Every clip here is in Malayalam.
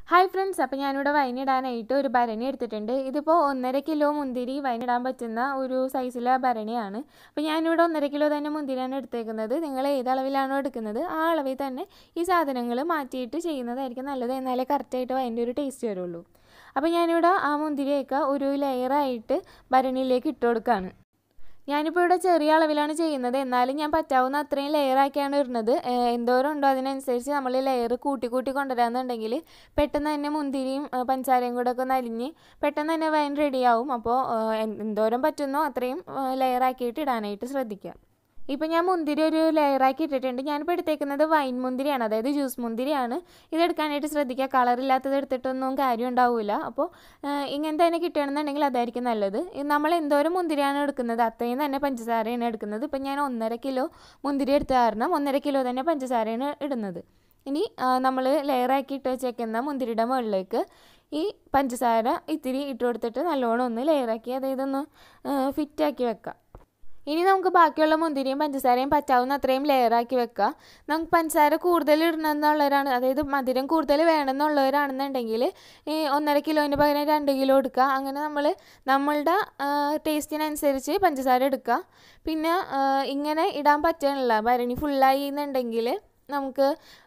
ഹായ് ഫ്രണ്ട്സ് അപ്പോൾ ഞാനിവിടെ വൈനിടാനായിട്ട് ഒരു ഭരണി എടുത്തിട്ടുണ്ട് ഇതിപ്പോൾ ഒന്നര കിലോ മുന്തിരി വൈനിടാൻ പറ്റുന്ന ഒരു സൈസിലെ ഭരണിയാണ് അപ്പോൾ ഞാനിവിടെ ഒന്നര കിലോ തന്നെ മുന്തിരിയാണ് എടുത്തേക്കുന്നത് നിങ്ങൾ ഏത് അളവിലാണോ എടുക്കുന്നത് ആ അളവിൽ തന്നെ ഈ സാധനങ്ങൾ മാറ്റിയിട്ട് ചെയ്യുന്നതായിരിക്കും നല്ലത് എന്നാലേ കറക്റ്റായിട്ട് അതിൻ്റെ ഒരു ടേസ്റ്റ് വരുള്ളൂ അപ്പോൾ ഞാനിവിടെ ആ മുന്തിരിയൊക്കെ ഒരു ലെയറായിട്ട് ഭരണിയിലേക്ക് ഇട്ട് കൊടുക്കുകയാണ് ഞാനിപ്പോൾ ഇവിടെ ചെറിയ അളവിലാണ് ചെയ്യുന്നത് എന്നാലും ഞാൻ പറ്റാവുന്ന അത്രയും ലെയറാക്കിയാണ് ഇടുന്നത് എന്തോരം ഉണ്ടോ അതിനനുസരിച്ച് നമ്മൾ ലെയർ കൂട്ടി കൂട്ടി കൊണ്ടുവരാമെന്നുണ്ടെങ്കിൽ പെട്ടെന്ന് തന്നെ മുന്തിരിയും പഞ്ചസാരയും കൂടെ ഒക്കെ ഒന്ന് അലിഞ്ഞ് പെട്ടെന്ന് തന്നെ വൈൻ റെഡിയാവും അപ്പോൾ എന്തോരം പറ്റുന്നോ അത്രയും ലെയറാക്കിയിട്ട് ഇടാനായിട്ട് ശ്രദ്ധിക്കുക ഇപ്പം ഞാൻ മുന്തിരി ഒരു ലെയറാക്കി ഇട്ടിട്ടുണ്ട് ഞാനിപ്പോൾ എടുത്തേക്കുന്നത് വൈൻ മുന്തിരിയാണ് അതായത് ജ്യൂസ് മുന്തിരിയാണ് ഇതെടുക്കാനായിട്ട് ശ്രദ്ധിക്കുക കളറില്ലാത്തത് എടുത്തിട്ടൊന്നും കാര്യം ഉണ്ടാവില്ല അപ്പോൾ ഇങ്ങനത്തെ തന്നെ കിട്ടുകയാണെന്നുണ്ടെങ്കിൽ അതായിരിക്കും നല്ലത് നമ്മൾ എന്തോരം മുന്തിരിയാണ് എടുക്കുന്നത് അത്രയും തന്നെ പഞ്ചസാരയാണ് എടുക്കുന്നത് ഇപ്പം ഞാൻ ഒന്നര കിലോ മുന്തിരി എടുത്ത കാരണം ഒന്നര കിലോ തന്നെ പഞ്ചസാരയാണ് ഇടുന്നത് ഇനി നമ്മൾ ലെയറാക്കി ഇട്ട് വെച്ചേക്കുന്ന മുന്തിരിയുടെ മുകളിലേക്ക് ഈ പഞ്ചസാര ഇത്തിരി ഇട്ട് കൊടുത്തിട്ട് നല്ലോണം ഒന്ന് ലെയറാക്കി അതായത് ഒന്ന് ഫിറ്റാക്കി വെക്കാം ഇനി നമുക്ക് ബാക്കിയുള്ള മുന്തിരിയും പഞ്ചസാരയും പറ്റാവുന്ന അത്രയും ലെയറാക്കി വെക്കുക നമുക്ക് പഞ്ചസാര കൂടുതൽ ഇടണമെന്നുള്ളവരാണ് അതായത് മധുരം കൂടുതൽ വേണമെന്നുള്ളവരാണെന്നുണ്ടെങ്കിൽ ഈ ഒന്നര കിലോന് പകരം രണ്ട് കിലോ എടുക്കുക അങ്ങനെ നമ്മൾ നമ്മളുടെ ടേസ്റ്റിനനുസരിച്ച് പഞ്ചസാര എടുക്കുക പിന്നെ ഇങ്ങനെ ഇടാൻ പറ്റണില്ല ഭരണി ഫുള്ളായി എന്നുണ്ടെങ്കിൽ നമുക്ക്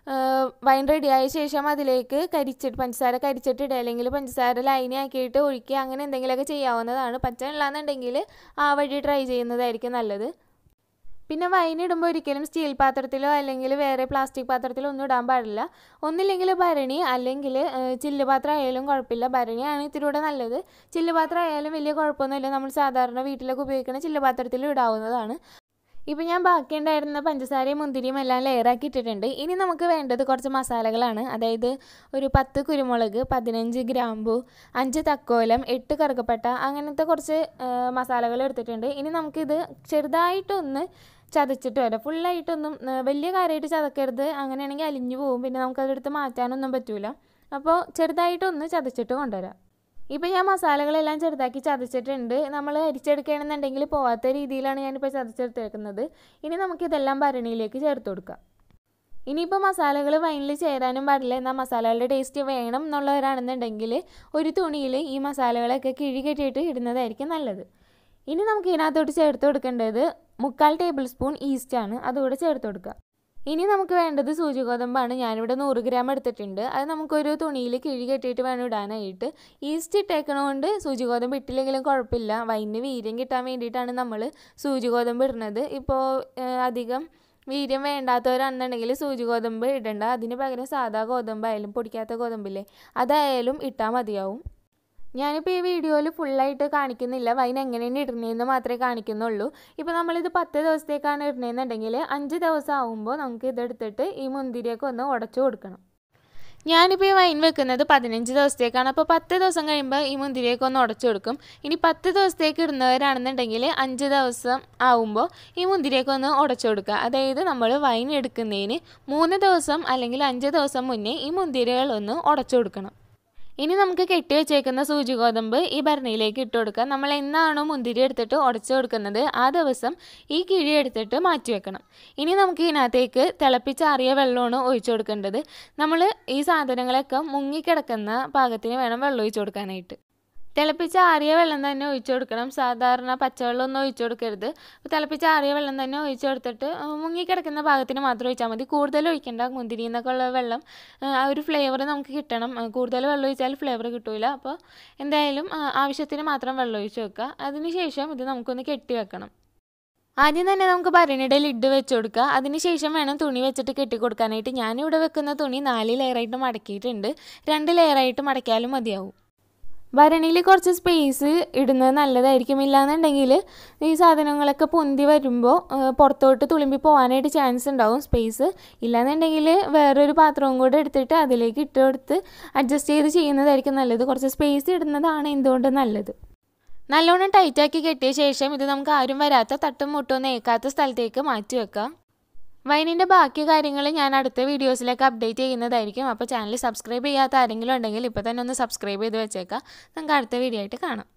വൈൻ റെഡിയായ ശേഷം അതിലേക്ക് കരിച്ചിട്ട് പഞ്ചസാര കരിച്ചിട്ടിടുക അല്ലെങ്കിൽ പഞ്ചസാര ലൈനി ആക്കിയിട്ട് ഒഴിക്കുക അങ്ങനെ എന്തെങ്കിലുമൊക്കെ ചെയ്യാവുന്നതാണ് പച്ചല്ലാന്നുണ്ടെങ്കിൽ ആ വഴി ട്രൈ ചെയ്യുന്നതായിരിക്കും നല്ലത് പിന്നെ വൈൻ ഇടുമ്പോൾ ഒരിക്കലും സ്റ്റീൽ പാത്രത്തിലോ അല്ലെങ്കിൽ വേറെ പ്ലാസ്റ്റിക് പാത്രത്തിലോ ഒന്നും ഇടാൻ പാടില്ല ഒന്നില്ലെങ്കിൽ ഭരണി അല്ലെങ്കിൽ ചില്ല് പാത്രം ആയാലും കുഴപ്പമില്ല ഭരണിയാണ് ഇത്തിരി കൂടെ നല്ലത് ചില്ല് പാത്രം ആയാലും വലിയ കുഴപ്പമൊന്നുമില്ല നമ്മൾ സാധാരണ വീട്ടിലൊക്കെ ഉപയോഗിക്കുന്ന ചില്ല് പാത്രത്തിൽ ഇടാവുന്നതാണ് ഇപ്പം ഞാൻ ബാക്കി ഉണ്ടായിരുന്ന പഞ്ചസാരയും മുന്തിരിയും എല്ലാം ലെയറാക്കി ഇട്ടിട്ടുണ്ട് ഇനി നമുക്ക് വേണ്ടത് കുറച്ച് മസാലകളാണ് അതായത് ഒരു പത്ത് കുരുമുളക് പതിനഞ്ച് ഗ്രാമ്പു അഞ്ച് തക്കോലം എട്ട് കറുകപ്പട്ട അങ്ങനത്തെ കുറച്ച് മസാലകൾ എടുത്തിട്ടുണ്ട് ഇനി നമുക്കിത് ചെറുതായിട്ടൊന്ന് ചതച്ചിട്ട് വരാം ഫുള്ളായിട്ടൊന്നും വലിയ കാര്യമായിട്ട് ചതക്കരുത് അങ്ങനെയാണെങ്കിൽ അലിഞ്ഞു പോകും പിന്നെ നമുക്കതെടുത്ത് മാറ്റാനൊന്നും പറ്റില്ല അപ്പോൾ ചെറുതായിട്ടൊന്ന് ചതച്ചിട്ട് കൊണ്ടുവരാം ഇപ്പം ഞാൻ മസാലകളെല്ലാം ചെറുതാക്കി ചതച്ചിട്ടുണ്ട് നമ്മൾ അരിച്ചെടുക്കുകയാണെന്നുണ്ടെങ്കിൽ പോവാത്ത രീതിയിലാണ് ഞാനിപ്പോൾ ചതച്ചെടുത്തേക്കുന്നത് ഇനി നമുക്കിതെല്ലാം ഭരണിയിലേക്ക് ചേർത്ത് കൊടുക്കാം ഇനിയിപ്പോൾ മസാലകൾ വൈനിൽ ചേരാനും പാടില്ല എന്നാൽ മസാലകളുടെ ടേസ്റ്റ് വേണം എന്നുള്ളവരാണെന്നുണ്ടെങ്കിൽ ഒരു തുണിയിൽ ഈ മസാലകളൊക്കെ കിഴി കെട്ടിയിട്ട് ഇടുന്നതായിരിക്കും നല്ലത് ഇനി നമുക്ക് ഇതിനകത്തോട്ട് ചേർത്ത് കൊടുക്കേണ്ടത് മുക്കാൽ ടേബിൾ സ്പൂൺ ഈസ്റ്റാണ് അതുകൂടെ ചേർത്ത് കൊടുക്കുക ഇനി നമുക്ക് വേണ്ടത് സൂചി ഗോതമ്പാണ് ഞാനിവിടെ നൂറ് ഗ്രാം എടുത്തിട്ടുണ്ട് അത് നമുക്കൊരു തുണിയിൽ കിഴി കെട്ടിയിട്ട് വേണം ഇടാനായിട്ട് ഈസ്റ്റ് ഇട്ടേക്കണതുകൊണ്ട് സൂചി ഗോതമ്പ് ഇട്ടില്ലെങ്കിലും കുഴപ്പമില്ല വൈനിന് വീര്യം കിട്ടാൻ വേണ്ടിയിട്ടാണ് നമ്മൾ സൂചി ഗോതമ്പ് ഇടുന്നത് ഇപ്പോൾ അധികം വീര്യം വേണ്ടാത്തവരാണെന്നുണ്ടെങ്കിൽ സൂചി ഗോതമ്പ് ഇടണ്ട അതിന് പകരം സാധാ ഗോതമ്പായാലും പൊടിക്കാത്ത ഗോതമ്പില്ലേ അതായാലും ഇട്ടാൽ മതിയാവും ഞാനിപ്പോൾ ഈ വീഡിയോയിൽ ഫുള്ളായിട്ട് കാണിക്കുന്നില്ല വൈൻ എങ്ങനെയാണ് ഇടുന്നതെന്ന് മാത്രമേ കാണിക്കുന്നുള്ളൂ ഇപ്പോൾ നമ്മളിത് പത്ത് ദിവസത്തേക്കാണ് ഇടുന്നതെന്നുണ്ടെങ്കിൽ അഞ്ച് ദിവസം ആകുമ്പോൾ നമുക്ക് ഇതെടുത്തിട്ട് ഈ മുന്തിരിയൊക്കെ ഒന്ന് ഉടച്ചു കൊടുക്കണം ഞാനിപ്പോൾ ഈ വൈൻ വെക്കുന്നത് പതിനഞ്ച് ദിവസത്തേക്കാണ് അപ്പോൾ പത്ത് ദിവസം കഴിയുമ്പോൾ ഈ മുന്തിരിയൊക്കെ ഒന്ന് ഉടച്ചു കൊടുക്കും ഇനി പത്ത് ദിവസത്തേക്ക് ഇടുന്നവരാണെന്നുണ്ടെങ്കിൽ അഞ്ച് ദിവസം ആവുമ്പോൾ ഈ മുന്തിരിയൊക്കെ ഒന്ന് ഉടച്ചു കൊടുക്കുക അതായത് നമ്മൾ വൈൻ എടുക്കുന്നതിന് മൂന്ന് ദിവസം അല്ലെങ്കിൽ അഞ്ച് ദിവസം മുന്നേ ഈ മുന്തിരികൾ ഒന്ന് ഉടച്ചു കൊടുക്കണം ഇനി നമുക്ക് കെട്ടി വെച്ചേക്കുന്ന സൂചി ഗോതമ്പ് ഈ ഭരണിയിലേക്ക് ഇട്ട് കൊടുക്കുക നമ്മൾ എന്നാണോ മുന്തിരി എടുത്തിട്ട് ഉടച്ചു കൊടുക്കുന്നത് ആ ദിവസം ഈ കിഴി എടുത്തിട്ട് മാറ്റി വെക്കണം ഇനി നമുക്ക് ഇതിനകത്തേക്ക് തിളപ്പിച്ചാറിയ വെള്ളമാണ് ഒഴിച്ചു കൊടുക്കേണ്ടത് നമ്മൾ ഈ സാധനങ്ങളൊക്കെ മുങ്ങിക്കിടക്കുന്ന പാകത്തിന് വേണം വെള്ളം ഒഴിച്ചു കൊടുക്കാനായിട്ട് തിളപ്പിച്ച ആറിയ വെള്ളം തന്നെ ഒഴിച്ചു കൊടുക്കണം സാധാരണ പച്ചവെള്ളം ഒന്നും ഒഴിച്ചു കൊടുക്കരുത് അപ്പോൾ തിളപ്പിച്ച ആറിയ വെള്ളം തന്നെ ഒഴിച്ചു കൊടുത്തിട്ട് മുങ്ങിക്കിടക്കുന്ന ഭാഗത്തിന് മാത്രം ഒഴിച്ചാൽ മതി കൂടുതൽ ഒഴിക്കേണ്ട മുന്തിരി എന്നൊക്കെ ഉള്ള വെള്ളം ആ ഒരു ഫ്ലേവർ നമുക്ക് കിട്ടണം കൂടുതൽ വെള്ളം ഒഴിച്ചാൽ ഫ്ലേവർ കിട്ടില്ല അപ്പോൾ എന്തായാലും ആവശ്യത്തിന് മാത്രം വെള്ളം ഒഴിച്ച് വെക്കുക അതിനുശേഷം ഇത് നമുക്കൊന്ന് കെട്ടി വെക്കണം ആദ്യം തന്നെ നമുക്ക് ഭരണിയുടെ ലിഡ് വെച്ച് കൊടുക്കുക അതിനുശേഷം വേണം തുണി വെച്ചിട്ട് കെട്ടി കൊടുക്കാനായിട്ട് ഞാനിവിടെ വെക്കുന്ന തുണി നാല് ലെയറായിട്ട് മടക്കിയിട്ടുണ്ട് രണ്ട് ലെയറായിട്ട് മടക്കിയാലും മതിയാവും ഭരണിയിൽ കുറച്ച് സ്പേസ് ഇടുന്നത് നല്ലതായിരിക്കും ഇല്ലാന്നുണ്ടെങ്കിൽ ഈ സാധനങ്ങളൊക്കെ പൊന്തി വരുമ്പോൾ പുറത്തോട്ട് തുളുമ്പി പോകാനായിട്ട് ചാൻസ് ഉണ്ടാവും സ്പേസ് ഇല്ലാന്നുണ്ടെങ്കിൽ വേറൊരു പാത്രവും കൂടെ എടുത്തിട്ട് അതിലേക്ക് ഇട്ട് കൊടുത്ത് അഡ്ജസ്റ്റ് ചെയ്ത് ചെയ്യുന്നതായിരിക്കും നല്ലത് കുറച്ച് സ്പേസ് ഇടുന്നതാണ് എന്തുകൊണ്ട് നല്ലത് നല്ലോണം ടൈറ്റാക്കി കെട്ടിയ ശേഷം ഇത് നമുക്ക് ആരും വരാത്ത തട്ടും മുട്ടും ഏക്കാത്ത സ്ഥലത്തേക്ക് മാറ്റി വെക്കാം വൈനിൻ്റെ ബാക്കി കാര്യങ്ങൾ ഞാൻ അടുത്ത വീഡിയോസിലേക്ക് അപ്ഡേറ്റ് ചെയ്യുന്നതായിരിക്കും അപ്പോൾ ചാനൽ സബ്സ്ക്രൈബ് ചെയ്യാത്ത ആരെങ്കിലും ഉണ്ടെങ്കിൽ ഇപ്പോൾ തന്നെ ഒന്ന് സബ്സ്ക്രൈബ് ചെയ്ത് വെച്ചേക്കാം നമുക്ക് അടുത്ത വീഡിയോ ആയിട്ട് കാണാം